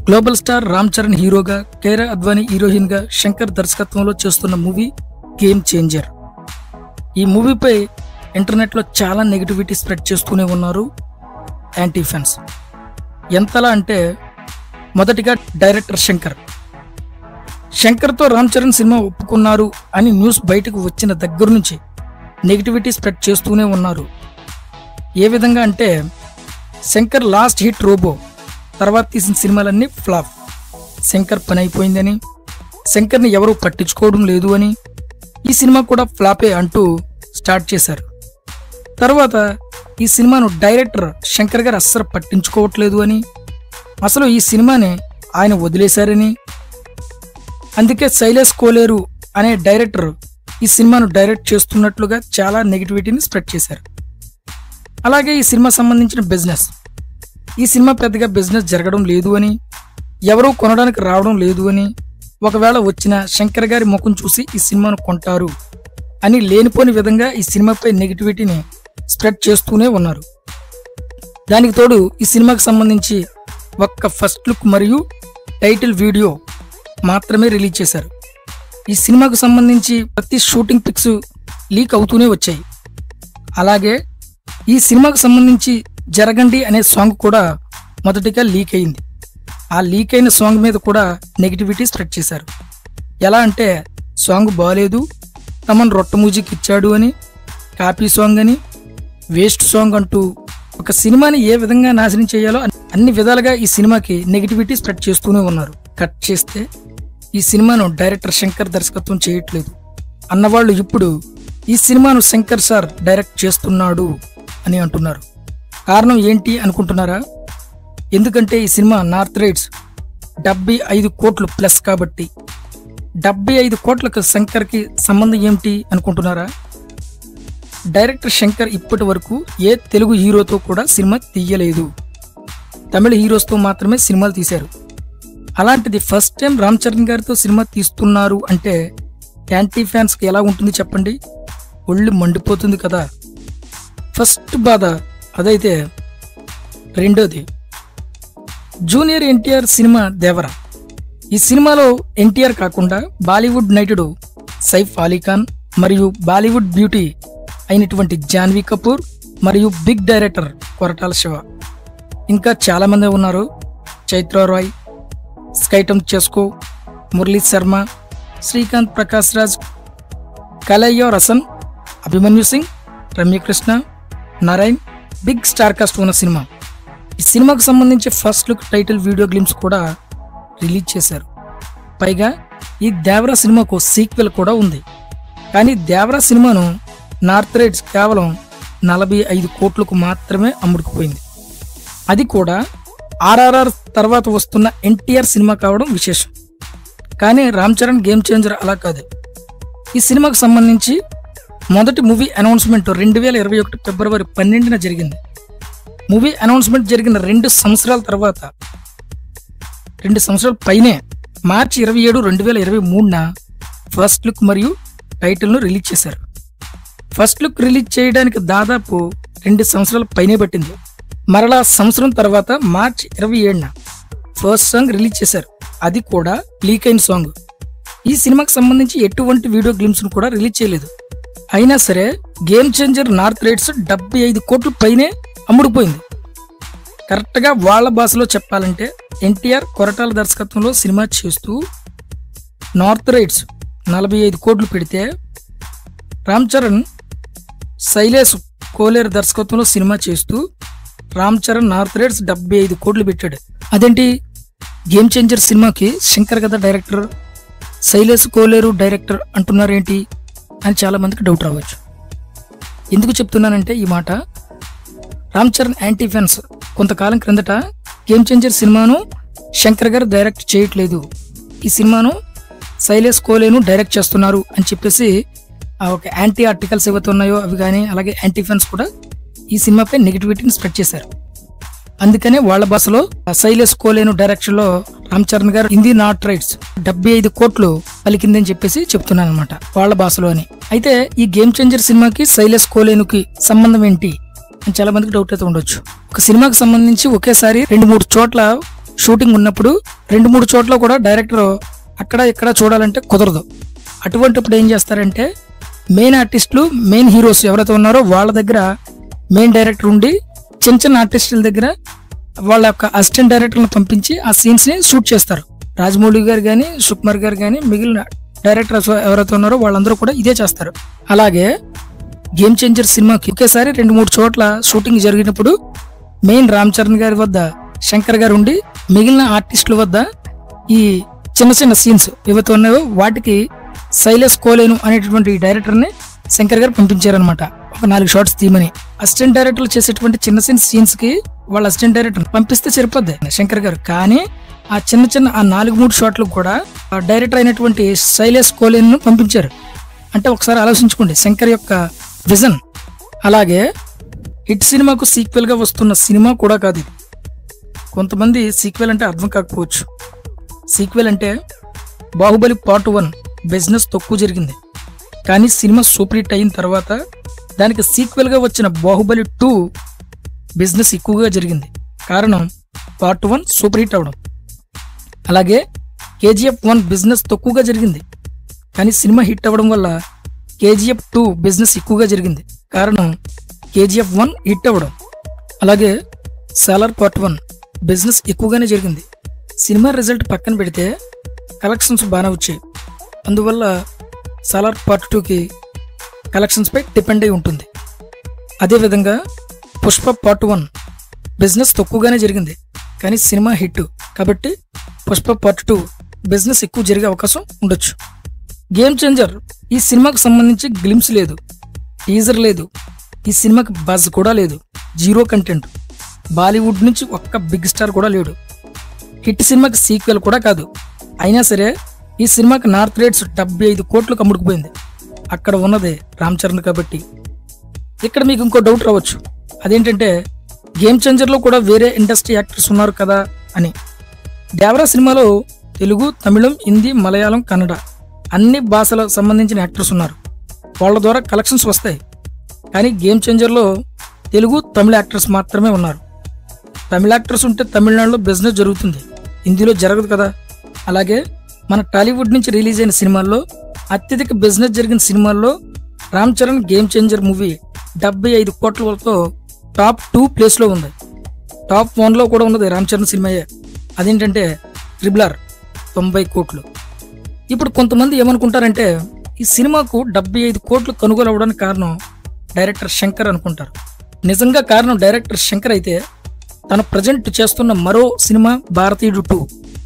global star Ram Charan హీరోగా కేరా Advani heroine గా శంకర్ దర్శకత్వంలో చేస్తున్న మూవీ గేమ్ చేంజర్ ఈ మూవీపై ఇంటర్నెట్లో చాలా నెగిటివిటీ స్ప్రెడ్ చేస్తూనే ఉన్నారు యాంటీ ఫ్యాన్స్ ఎంతలా అంటే మొదటిగా డైరెక్టర్ శంకర్ శంకర్తో రామ్ చరణ్ సినిమా ఒప్పుకున్నారు అని న్యూస్ బయటకు వచ్చిన దగ్గర నుంచి నెగిటివిటీ స్ప్రెడ్ చేస్తూనే ఉన్నారు ఏ విధంగా అంటే శంకర్ లాస్ట్ హిట్ రోబో తర్వాత తీసిన సినిమాలన్నీ ఫ్లాప్ శంకర్ పని అయిపోయిందని శంకర్ని ఎవరూ పట్టించుకోవడం లేదు అని ఈ సినిమా కూడా ఫ్లాపే అంటూ స్టార్ట్ చేశారు తర్వాత ఈ సినిమాను డైరెక్టర్ శంకర్ గారు అస్సలు పట్టించుకోవట్లేదు అని అసలు ఈ సినిమాని ఆయన వదిలేశారని అందుకే శైలేష్ కోలేరు అనే డైరెక్టర్ ఈ సినిమాను డైరెక్ట్ చేస్తున్నట్లుగా చాలా నెగిటివిటీని స్ప్రెడ్ చేశారు అలాగే ఈ సినిమా సంబంధించిన బిజినెస్ ఈ సినిమా పెద్దగా బిజినెస్ జరగడం లేదు అని ఎవరూ కొనడానికి రావడం లేదు అని ఒకవేళ వచ్చిన శంకర్ గారి ముఖం చూసి ఈ సినిమాను కొంటారు అని లేనిపోని విధంగా ఈ సినిమాపై నెగిటివిటీని స్ప్రెడ్ చేస్తూనే ఉన్నారు దానికి తోడు ఈ సినిమాకి సంబంధించి ఒక్క ఫస్ట్ లుక్ మరియు టైటిల్ వీడియో మాత్రమే రిలీజ్ చేశారు ఈ సినిమాకు సంబంధించి ప్రతి షూటింగ్ పిక్స్ లీక్ అవుతూనే వచ్చాయి అలాగే ఈ సినిమాకు సంబంధించి జరగండి అనే సాంగ్ కూడా మొదటిగా లీక్ అయింది ఆ లీక్ అయిన సాంగ్ మీద కూడా నెగిటివిటీ స్ప్రెడ్ చేశారు ఎలా అంటే సాంగ్ బాగాలేదు తమన్ రొట్ట మ్యూజిక్ ఇచ్చాడు అని కాపీ సాంగ్ అని వేస్ట్ సాంగ్ అంటూ ఒక సినిమాని ఏ విధంగా నాశనం చేయాలో అన్ని- అన్ని విధాలుగా ఈ సినిమాకి నెగిటివిటీ స్ప్రెడ్ చేస్తూనే ఉన్నారు కట్ చేస్తే ఈ సినిమాను డైరెక్టర్ శంకర్ దర్శకత్వం చేయట్లేదు అన్నవాళ్ళు ఇప్పుడు ఈ సినిమాను శంకర్ సార్ డైరెక్ట్ చేస్తున్నాడు అని అంటున్నారు కారణం ఏంటి అనుకుంటున్నారా ఎందుకంటే ఈ సినిమా నార్త్ రైట్స్ డెబ్బై ఐదు కోట్లు ప్లస్ కాబట్టి డెబ్బై ఐదు కోట్లకు శంకర్కి సంబంధం ఏమిటి అనుకుంటున్నారా డైరెక్టర్ శంకర్ ఇప్పటి వరకు ఏ తెలుగు హీరోతో కూడా సినిమా తీయలేదు తమిళ హీరోస్తో మాత్రమే సినిమాలు తీశారు అలాంటిది ఫస్ట్ టైం రామ్ చరణ్ గారితో సినిమా తీస్తున్నారు అంటే యాంటీ ఫ్యాన్స్కి ఎలా ఉంటుంది చెప్పండి ఒళ్ళు మండిపోతుంది కదా ఫస్ట్ బాధ అదైతే రెండోది జూనియర్ ఎన్టీఆర్ సినిమా దేవర ఈ సినిమాలో ఎన్టీఆర్ కాకుండా బాలీవుడ్ నటుడు సైఫ్ అలీ ఖాన్ మరియు బాలీవుడ్ బ్యూటీ అయినటువంటి జాన్వీ కపూర్ మరియు బిగ్ డైరెక్టర్ కొరటాల శివ ఇంకా చాలా మంది ఉన్నారు చైత్ర రాయ్ స్కైటమ్ చెస్కో Murali Sharma Srikanth Prakash Raj Kalaiyarasan Abhimanyu Singh Ramyakrishna Narayan big star cast ఉన్న సినిమా ఈ సినిమాకు సంబంధించి first look title video glimpse కూడా రిలీజ్ చేశారు పైగా ఈ దేవరా సినిమాకు సీక్వెల్ కూడా ఉంది కానీ దేవరా సినిమాను నార్త్ రైట్స్ కేవలం నలభై ఐదు కోట్లకు మాత్రమే అమ్ముడుకుపోయింది అది కూడా ఆర్ఆర్ఆర్ తర్వాత వస్తున్న ఎన్టీఆర్ సినిమా కావడం విశేషం కానీ రామ్ చరణ్ గేమ్ చేంజర్ అలా కాదు ఈ సినిమాకు సంబంధించి మొదటి మూవీ అనౌన్స్మెంట్ రెండు వేల ఇరవై ఒకటి ఫిబ్రవరి పన్నెండున జరిగింది మూవీ అనౌన్స్మెంట్ జరిగిన రెండు సంవత్సరాల తర్వాత రెండు సంవత్సరాల పైనే మార్చి ఇరవై ఏడు రెండు వేల ఇరవై మూడున ఫస్ట్ లుక్ మరియు టైటిల్ను రిలీజ్ చేశారు ఫస్ట్ లుక్ రిలీజ్ చేయడానికి దాదాపు రెండు సంవత్సరాల పైనే పట్టింది మరలా సంవత్సరం తర్వాత మార్చి ఇరవై ఏడున ఫస్ట్ సాంగ్ రిలీజ్ చేశారు అది కూడా లీక్ అయిన సాంగ్ ఈ సినిమాకి సంబంధించి ఎటువంటి వీడియో గ్లిమ్స్ కూడా రిలీజ్ చేయలేదు అయినా సరే గేమ్ చేంజర్ నార్త్ రైట్స్ డెబ్బై ఐదు కోట్ల పైనే అమ్ముడుపోయింది కరెక్ట్గా వాళ్ళ భాషలో చెప్పాలంటే ఎన్టీఆర్ కొరటాల దర్శకత్వంలో సినిమా చేస్తూ నార్త్ రైట్స్ నలభై ఐదు కోట్లు పెడితే రామ్ చరణ్ శైలేష్ కోలేరు దర్శకత్వంలో సినిమా చేస్తూ రామ్ చరణ్ నార్త్ రైట్స్ డెబ్బై ఐదు కోట్లు పెట్టాడు అదేంటి గేమ్ చేంజర్ సినిమాకి శంకర్ కదా డైరెక్టర్ శైలేష్ కోలేరు డైరెక్టర్ అంటున్నారేంటి అని చాలా మందికి డౌట్ రావచ్చు ఎందుకు చెప్తున్నానంటే ఈ మాట రామ్ చరణ్ యాంటీ ఫ్యాన్స్ కొంతకాలం క్రిందట గేమ్ చేంజర్ సినిమాను శంకర్ గారు డైరెక్ట్ చేయట్లేదు ఈ సినిమాను శైలేష్ కోలేను డైరెక్ట్ చేస్తున్నారు అని చెప్పేసి ఆ ఒక యాంటీ ఆర్టికల్స్ ఏవైతే ఉన్నాయో అవి కానీ అలాగే యాంటీ ఫ్యాన్స్ కూడా ఈ సినిమాపై నెగిటివిటీని స్ప్రెడ్ చేశారు అందుకనే వాళ్ళ భాషలో శైలేష్ కోలేను డైరెక్షన్ లో రామ్ చరణ్ గారు హిందీ నాట్ రైట్స్ డెబ్బై ఐదు కోట్లు పలికిందని చెప్పేసి చెప్తున్నాను అనమాట వాళ్ళ భాషలో అని అయితే ఈ గేమ్ చేంజర్ సినిమాకి శైలేష్ కోలేనుకి సంబంధం ఏంటి అని చాలా మందికి డౌట్ అయితే ఉండొచ్చు ఒక సినిమాకి సంబంధించి ఒకేసారి రెండు మూడు చోట్ల షూటింగ్ ఉన్నప్పుడు రెండు మూడు చోట్ల కూడా డైరెక్టర్ అక్కడ ఇక్కడ చూడాలంటే కుదరదు అటువంటిప్పుడు ఏం చేస్తారంటే మెయిన్ ఆర్టిస్టులు మెయిన్ హీరోస్ ఎవరైతే ఉన్నారో వాళ్ళ దగ్గర మెయిన్ డైరెక్టర్ ఉండి చిన్న చిన్న ఆర్టిస్టుల దగ్గర వాళ్ళ యొక్క అసిస్టెంట్ డైరెక్టర్లను పంపించి ఆ సీన్స్ ని షూట్ చేస్తారు రాజమౌళి గారు కానీ సుకుమార్ గారు కానీ మిగిలిన డైరెక్టర్స్ ఎవరైతే ఉన్నారో వాళ్ళందరూ కూడా ఇదే చేస్తారు అలాగే గేమ్ చేంజర్ సినిమాకి ఒకేసారి రెండు మూడు చోట్ల షూటింగ్ జరిగినప్పుడు మెయిన్ రామ్ చరణ్ గారి వద్ద శంకర్ గారు ఉండి మిగిలిన ఆర్టిస్టుల వద్ద ఈ చిన్న చిన్న సీన్స్ ఏవైతే ఉన్నాయో వాటికి శైలేష్ కోలేను అనేటువంటి డైరెక్టర్ ని శంకర్ గారు పంపించారనమాట ఒక నాలుగు షార్ట్స్ తీయమని అసిస్టెంట్ డైరెక్టర్లు చేసేటువంటి చిన్న చిన్న సీన్స్ కి వాళ్ళ అసిస్టెంట్ డైరెక్టర్ పంపిస్తే సరిపోద్ది శంకర్ గారు కానీ ఆ చిన్న చిన్న ఆ నాలుగు మూడు షాట్లు కూడా ఆ డైరెక్టర్ అయినటువంటి శైలేష్ కోలేను ను పంపించారు అంటే ఒకసారి ఆలోచించుకోండి శంకర్ యొక్క విజన్ అలాగే హిట్ సినిమాకు సీక్వెల్ గా వస్తున్న సినిమా కూడా కాదు ఇది కొంతమంది సీక్వెల్ అంటే అర్థం కాకపోవచ్చు సీక్వెల్ అంటే బాహుబలి పార్ట్ వన్ బిజినెస్ తక్కువ జరిగింది కానీ సినిమా సూపర్ హిట్ అయిన తర్వాత దానికి సీక్వెల్ గా వచ్చిన బాహుబలి టూ బిజినెస్ ఎక్కువగా జరిగింది కారణం పార్ట్ వన్ సూపర్ హిట్ అవడం అలాగే కేజీఎఫ్ వన్ బిజినెస్ తక్కువగా జరిగింది కానీ సినిమా హిట్ అవ్వడం వల్ల కేజీఎఫ్ టూ బిజినెస్ ఎక్కువగా జరిగింది కారణం కేజీఎఫ్ వన్ హిట్ అవ్వడం అలాగే సాలర్ పార్ట్ వన్ బిజినెస్ ఎక్కువగానే జరిగింది సినిమా రిజల్ట్ పక్కన పెడితే కలెక్షన్స్ బాగానే వచ్చాయి అందువల్ల సాలార్ పార్ట్ టూకి కలెక్షన్స్పై డిపెండ్ అయి ఉంటుంది అదేవిధంగా పుష్ప పార్ట్ వన్ బిజినెస్ తక్కువగానే జరిగింది కానీ సినిమా హిట్ కాబట్టి పుష్ప పార్ట్ టూ బిజినెస్ ఎక్కువ జరిగే అవకాశం ఉండొచ్చు గేమ్ చేంజర్ ఈ సినిమాకు సంబంధించి గ్లిమ్స్ లేదు టీజర్ లేదు ఈ సినిమాకి బజ్ కూడా లేదు జీరో కంటెంట్ బాలీవుడ్ నుంచి ఒక్క బిగ్ స్టార్ కూడా లేడు హిట్ సినిమాకి సీక్వెల్ కూడా కాదు అయినా సరే ఈ సినిమాకి నార్త్ రేట్స్ డెబ్బై ఐదు కోట్లకు అమ్ముడుకుపోయింది అక్కడ ఉన్నది రామ్ చరణ్ కాబట్టి ఇక్కడ మీకు ఇంకో డౌట్ రావచ్చు అదేంటంటే గేమ్ చేంజర్లో కూడా వేరే ఇండస్ట్రీ యాక్టర్స్ ఉన్నారు కదా అని దేవరా సినిమాలో తెలుగు తమిళం హిందీ మలయాళం కన్నడ అన్ని భాషలకు సంబంధించిన యాక్టర్స్ ఉన్నారు వాళ్ళ ద్వారా కలెక్షన్స్ వస్తాయి కానీ గేమ్ చేంజర్లో తెలుగు తమిళ యాక్టర్స్ మాత్రమే ఉన్నారు తమిళ యాక్టర్స్ ఉంటే తమిళనాడులో బిజినెస్ జరుగుతుంది హిందీలో జరగదు కదా అలాగే మన టాలీవుడ్ నుంచి రిలీజ్ అయిన సినిమాల్లో అత్యధిక బిజినెస్ జరిగిన సినిమాల్లో Ram Charan game changer movie డెబ్బై ఐదు కోట్ల వరకు టాప్ టూ ప్లేస్లో ఉంది టాప్ వన్లో కూడా ఉన్నది రామ్ చరణ్ సినిమాయే అదేంటంటే ట్రిబులర్ తొంభై కోట్లు ఇప్పుడు కొంతమంది ఏమనుకుంటారంటే ఈ సినిమాకు డెబ్బై ఐదు కోట్లు కొనుగోలు అవ్వడానికి కారణం డైరెక్టర్ శంకర్ అనుకుంటారు నిజంగా కారణం డైరెక్టర్ శంకర్ అయితే తను ప్రజెంట్ చేస్తున్న మరో సినిమా భారతీయుడు టూ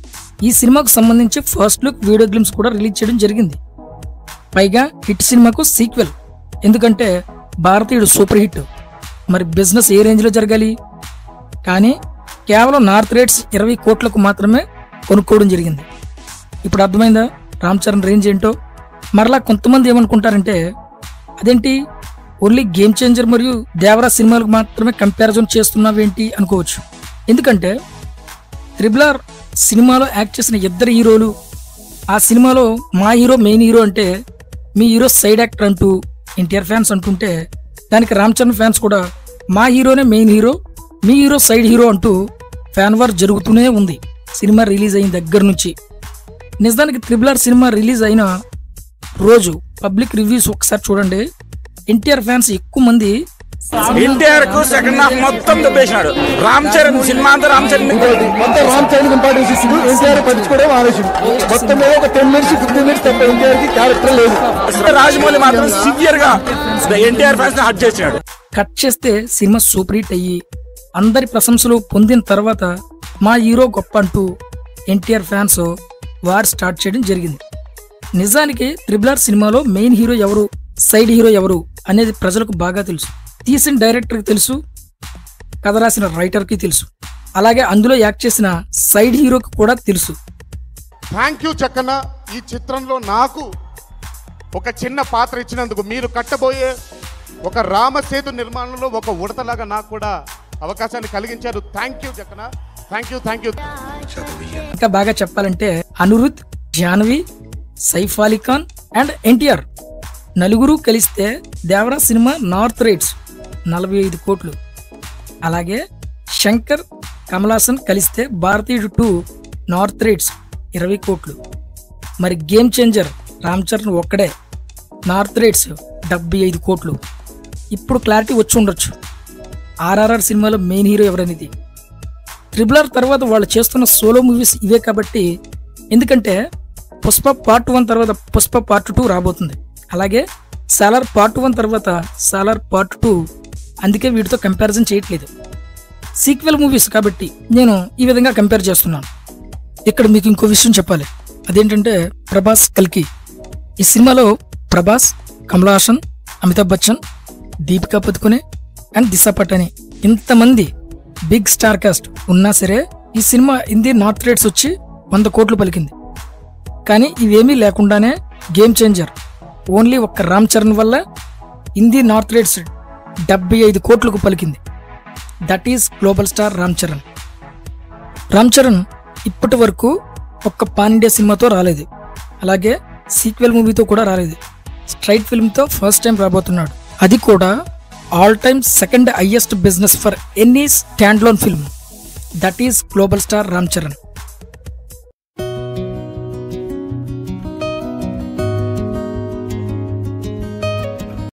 ఈ సినిమాకు సంబంధించి ఫస్ట్ లుక్ వీడియో గ్లిమ్స్ కూడా రిలీజ్ చేయడం జరిగింది పైగా హిట్ సినిమాకు సీక్వెల్ ఎందుకంటే భారతీయుడు సూపర్ హిట్ మరి బిజినెస్ ఏ రేంజ్లో జరగాలి కానీ కేవలం నార్త్ రేట్స్ ఇరవై కోట్లకు మాత్రమే కొనుక్కోవడం జరిగింది ఇప్పుడు అర్థమైందా రామ్ చరణ్ రేంజ్ ఏంటో మరలా కొంతమంది ఏమనుకుంటారంటే అదేంటి ఓన్లీ గేమ్ చేంజర్ మరియు దేవరా సినిమాలకు మాత్రమే కంపారిజన్ చేస్తున్నావేంటి అనుకోవచ్చు ఎందుకంటే త్రిబులర్ సినిమాలో యాక్ట్ చేసిన ఇద్దరు హీరోలు ఆ సినిమాలో మా హీరో మెయిన్ హీరో అంటే మీ హీరో సైడ్ యాక్టర్ అంటూ ఎన్టీఆర్ ఫ్యాన్స్ అంటుంటే దానికి రామ్ చరణ్ ఫ్యాన్స్ కూడా మా హీరోనే మెయిన్ హీరో మీ హీరో సైడ్ హీరో అంటూ ఫ్యాన్ వార్ జరుగుతూనే ఉంది సినిమా రిలీజ్ అయిన దగ్గర నుంచి నిజానికి త్రిబులర్ సినిమా రిలీజ్ అయిన రోజు పబ్లిక్ రివ్యూస్ ఒకసారి చూడండి ఎన్టీఆర్ ఫ్యాన్స్ ఎక్కువ మంది ఎన్టీఆర్ కు సెకండ్ హాఫ్ మొత్తం దుబ్బేసినాడు రామ్ చరణ్ సినిమా అంతా రామ్ చరణ్ మొత్తం రామ్ చరణ్ ఇంపార్టెన్స్ ఇస్తుంది ఎన్టీఆర్ పట్టించుకోవడం ఆలోచన మొత్తం మీద ఒక టెన్ మినిట్స్ ఫిఫ్టీన్ మినిట్స్ తప్ప ఎన్టీఆర్ కి క్యారెక్టర్ లేదు రాజమౌళి మాత్రం సివియర్ గా ఎన్టీఆర్ ఫ్యాన్స్ ని హట్ చేసినాడు కట్ చేస్తే సినిమా సూపర్ హిట్ అయ్యి అందరి ప్రశంసలు పొందిన తర్వాత మా హీరో గొప్ప అంటూ ఎన్టీఆర్ ఫ్యాన్స్ వార్ స్టార్ట్ చేయడం జరిగింది నిజానికి త్రిబులర్ సినిమాలో మెయిన్ హీరో ఎవరు సైడ్ హీరో ఎవరు అనేది ప్రజలకు బాగా తెలుసు తీసిన డైరెక్టర్కి తెలుసు కథ రాసిన రైటర్కి తెలుసు అలాగే అందులో యాక్ట్ చేసిన సైడ్ హీరోకి కూడా తెలుసు థ్యాంక్ యూ చక్కన్న ఈ చిత్రంలో నాకు ఒక చిన్న పాత్ర ఇచ్చినందుకు మీరు కట్టబోయే ఒక రామసేతు నిర్మాణంలో ఒక ఉడతలాగా నాకు కూడా అవకాశాన్ని కలిగించారు థ్యాంక్ యూ చక్కన థ్యాంక్ యూ థ్యాంక్ యూ ఇంకా బాగా చెప్పాలంటే అనిరుద్ జాహ్నవి సైఫ్ అలీ ఖాన్ అండ్ ఎన్టీఆర్ నలుగురు కలిస్తే దేవరా సినిమా నార్త్ రేట్స్ నలభై ఐదు కోట్లు అలాగే శంకర్ కమల్ హాసన్ కలిస్తే భారతీయుడు టూ నార్త్ రేట్స్ ఇరవై కోట్లు మరి గేమ్ చేంజర్ రామ్ చరణ్ ఒక్కడే నార్త్ రేట్స్ డెబ్బై ఐదు కోట్లు ఇప్పుడు క్లారిటీ వచ్చి ఉండొచ్చు ఆర్ఆర్ఆర్ సినిమాలో మెయిన్ హీరో ఎవరనేది ట్రిబుల్ ఆర్ తర్వాత వాళ్ళు చేస్తున్న సోలో మూవీస్ ఇవే కాబట్టి ఎందుకంటే పుష్ప పార్ట్ వన్ తర్వాత పుష్ప పార్ట్ టూ రాబోతుంది అలాగే సాలార్ పార్ట్ వన్ తర్వాత సాలార్ పార్ట్ టూ అందుకే వీటితో కంపారిజన్ చేయట్లేదు సీక్వెల్ మూవీస్ కాబట్టి నేను ఈ విధంగా కంపేర్ చేస్తున్నాను ఇక్కడ మీకు ఇంకో విషయం చెప్పాలి అదేంటంటే ప్రభాస్ కల్కి ఈ సినిమాలో ప్రభాస్ కమల్ హాసన్ అమితాబ్ బచ్చన్ దీపికా పదుకునే అండ్ దిశా పటాని ఇంతమంది బిగ్ స్టార్ కాస్ట్ ఉన్నా సరే ఈ సినిమా హిందీ నార్త్ రేట్స్ వచ్చి వంద కోట్లు పలికింది కానీ ఇవేమీ లేకుండానే గేమ్ చేంజర్ ఓన్లీ ఒక్క రామ్ చరణ్ వల్ల హిందీ నార్త్ రేట్స్ డెబ్బై ఐదు కోట్లకు పలికింది that is global star Ram Charan Ram Charan ఇప్పటి వరకు ఒక్క పాన్ ఇండియా సినిమాతో రాలేదు అలాగే సీక్వెల్ మూవీతో కూడా రాలేదు స్ట్రైట్ ఫిల్మ్తో ఫస్ట్ టైం రాబోతున్నాడు అది కూడా all time second highest business for any standalone film that is global star Ram Charan